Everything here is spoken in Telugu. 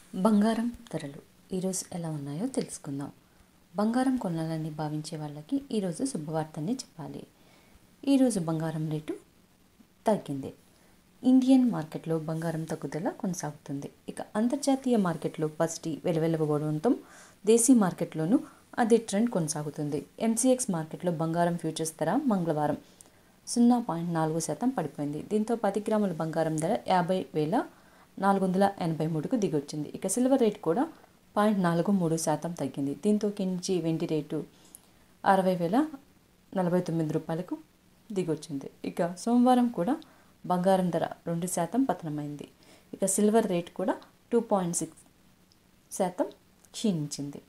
బంగారం ధరలు ఈరోజు ఎలా ఉన్నాయో తెలుసుకుందాం బంగారం కొనాలని భావించే వాళ్ళకి ఈరోజు శుభవార్తని చెప్పాలి ఈరోజు బంగారం రేటు తగ్గింది ఇండియన్ మార్కెట్లో బంగారం తగ్గుదల కొనసాగుతుంది ఇక అంతర్జాతీయ మార్కెట్లో పసిటి వెలువెలబోవడంతో దేశీ మార్కెట్లోనూ అదే ట్రెండ్ కొనసాగుతుంది ఎంసీఎక్స్ మార్కెట్లో బంగారం ఫ్యూచర్స్ ధర మంగళవారం సున్నా పాయింట్ నాలుగు శాతం పడిపోయింది దీంతో పది గ్రాముల బంగారం ధర యాభై వేల నాలుగు వందల ఎనభై మూడుకు దిగొచ్చింది ఇక సిల్వర్ రేట్ కూడా పాయింట్ నాలుగు మూడు శాతం తగ్గింది దీంతో కించి వెండి రేటు అరవై వేల నలభై తొమ్మిది రూపాయలకు దిగొచ్చింది ఇక సోమవారం కూడా బంగారం ధర రెండు శాతం పతనమైంది ఇక సిల్వర్ రేట్ కూడా టూ పాయింట్ సిక్స్ శాతం క్షీణించింది